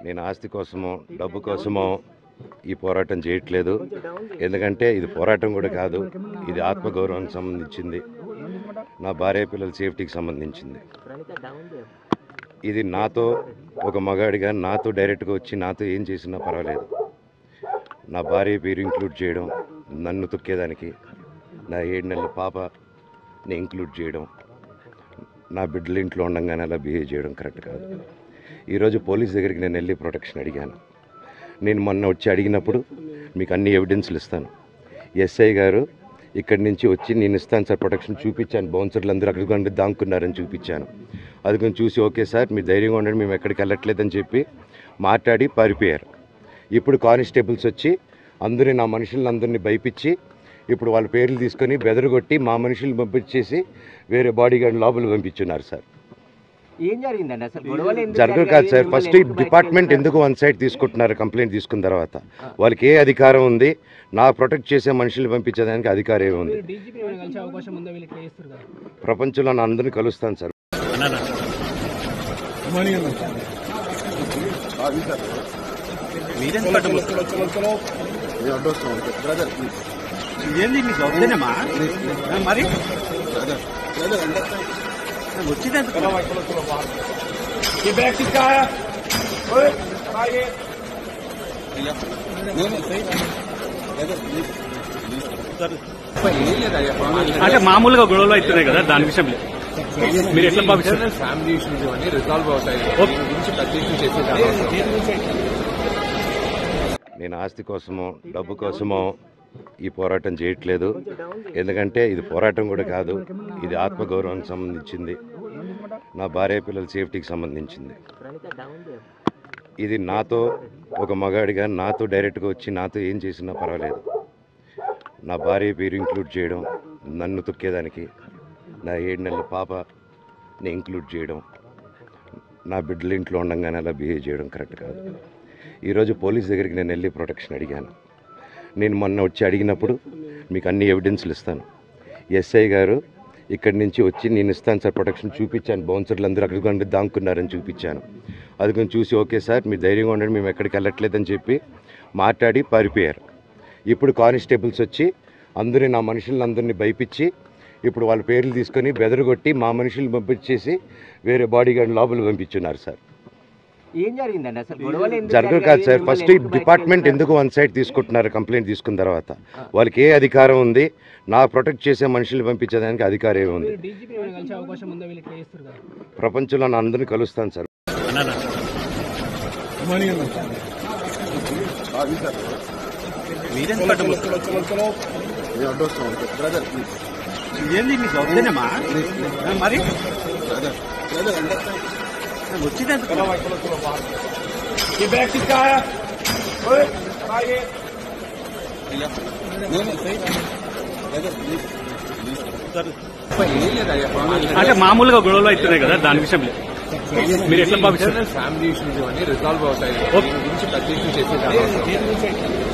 నేను ఆస్తి కోసమో డబ్బు కోసమో ఈ పోరాటం చేయట్లేదు ఎందుకంటే ఇది పోరాటం కూడా కాదు ఇది ఆత్మగౌరవానికి సంబంధించింది నా భార్య పిల్లల సేఫ్టీకి సంబంధించింది ఇది నాతో ఒక మగాడిగా నాతో డైరెక్ట్గా వచ్చి నాతో ఏం చేసినా పర్వాలేదు నా భార్య పేరు ఇంక్లూడ్ చేయడం నన్ను తొక్కేదానికి నా ఏడు నెలల పాపని ఇంక్లూడ్ చేయడం నా బిడ్డలు ఇంట్లో ఉండగానే అలా బిహేవ్ చేయడం కరెక్ట్ కాదు ఈరోజు పోలీస్ దగ్గరికి నేను వెళ్ళి ప్రొటెక్షన్ అడిగాను నేను మొన్న వచ్చి అడిగినప్పుడు మీకు అన్ని ఎవిడెన్స్లు ఇస్తాను ఎస్ఐ గారు ఇక్కడి నుంచి వచ్చి నేను ఇస్తాను సార్ ప్రొటెక్షన్ చూపించాను బౌన్సర్లు అందరూ అక్కడికి ఉండి దాంకున్నారని చూపించాను అది కొంచెం చూసి ఓకే సార్ మీరు ధైర్యంగా ఉండండి మేము ఎక్కడికి వెళ్ళట్లేదని చెప్పి మాట్లాడి పారిపోయారు ఇప్పుడు కానిస్టేబుల్స్ వచ్చి అందరినీ నా మనుషులను అందరినీ భయపించి ఇప్పుడు వాళ్ళ పేర్లు తీసుకొని బెదరగొట్టి మా మనుషులు పంపించేసి వేరే బాడీ గార్డ్ లోపల పంపించున్నారు సార్ ఏం జరిగిందండి అసలు గొడవలు ఎందుకు జరగదు కాదు సార్ జరిగాయి? ఫస్ట్ మిమ్మల్ని ఎందుకు డిపార్ట్మెంట్ బయటకు ఎందుకు వన్ సైడ్ తీసుకుంటున్నారు కంప్లైంట్ తీసుకున్న తర్వాత వాళ్ళకి ఏ అధికారం ఉంది నా ప్రొటెక్ట్ చేసే మనుషుల్ని పంపించేదానికి అధికారం ఏముంది డీజీపీ ఏమైనా కలిసే అవకాశం ఉందా వీళ్ళు ఇట్లా చేస్తారు కదా ప్రపంచంలో నా అందరినీ కలుస్తాను సార్ ఏంది మీకు వద్దనేమా మరి వచ్చింది అంటే మామూలుగా గొడవలు అవుతున్నాయి కదా దాని విషయం మీరు ఎట్లా భావిస్తారు ఫ్యామిలీ ఇష్యూస్ ఇవన్నీ రిజాల్వ్ అవుతాయి ఓకే. దీని గురించి ప్రత్యేకించి చేసేది అనవసరం. నేను ఆస్తి కోసమో డబ్బు కోసమో ఈ పోరాటం చేయట్లేదు ఎందుకంటే ఇది పోరాటం కూడా కాదు ఇది ఆత్మగౌరవానికి సంబంధించింది నా భార్య పిల్లల సేఫ్టీకి సంబంధించింది ఇది నాతో ఒక మగాడిగా నాతో డైరెక్ట్గా వచ్చి నాతో ఏం చేసినా పర్వాలేదు నా భార్య పేరు ఇంక్లూడ్ చేయడం నన్ను తొక్కేదానికి నా ఏడు నెలల పాపని ఇంక్లూడ్ చేయడం నా బిడ్డలు ఇంట్లో ఉండగానే అలా బిహేవ్ చేయడం కరెక్ట్ కాదు ఈరోజు పోలీస్ దగ్గరికి నేను వెళ్ళి ప్రొటెక్షన్ అడిగాను నేను మొన్న వచ్చి అడిగినప్పుడు మీకు అన్ని ఎవిడెన్స్లు ఇస్తాను ఎస్ఐ గారు ఇక్కడి నుంచి వచ్చి నేను ఇస్తాను సార్ ప్రొటెక్షన్ చూపించాను బౌన్సర్లు అందరూ అక్కడికి ఉండి దాంకున్నారని చూపించాను అది కొంచెం చూసి ఓకే సార్ మీరు ధైర్యంగా ఉండండి మేము ఎక్కడికి వెళ్ళట్లేదని చెప్పి మాట్లాడి పారిపోయారు ఇప్పుడు కానిస్టేబుల్స్ వచ్చి అందరినీ నా మనుషులను అందరినీ భయపించి ఇప్పుడు వాళ్ళ పేర్లు తీసుకొని బెదరగొట్టి మా మనుషులు పంపించేసి వేరే బాడీ గార్డ్ లోపల పంపించున్నారు సార్ ఏం జరిగిందండి అసలు గొడవలు ఎందుకు జరగదు జరిగాయి? కాదు సార్ మిమ్మల్ని ఫస్ట్ ఎందుకు బయటకు డిపార్ట్మెంట్ తీసుకున్నారు? ఎందుకు వన్ సైడ్ తీసుకుంటున్నారు కంప్లైంట్ తీసుకున్న తర్వాత వాళ్ళకి ఏ అధికారం ఉంది నా ప్రొటెక్ట్ చేసే మనుషుల్ని పంపించేదానికి అధికారం ఏముంది డీజీపీ ఏమైనా కలిసే అవకాశం ఉందా వీళ్ళు ఇట్లా చేస్తారు కదా ప్రపంచంలో నా అందరినీ కలుస్తాను సార్ ఏంది మీకు వద్దనేమా మరి వచ్చింది ఏం లేదయ్యా, family- అంటే మామూలుగా గొడవలు అవుతున్నాయి కదా దాని విషయం మీరు ఎట్లా భావిస్తారు ఫ్యామిలీ ఇష్యూస్ ఇవన్నీ రిజాల్వ్ అవుతాయి ఓకే. దీని గురించి ప్రత్యేకించి చేసేది అనవసరం.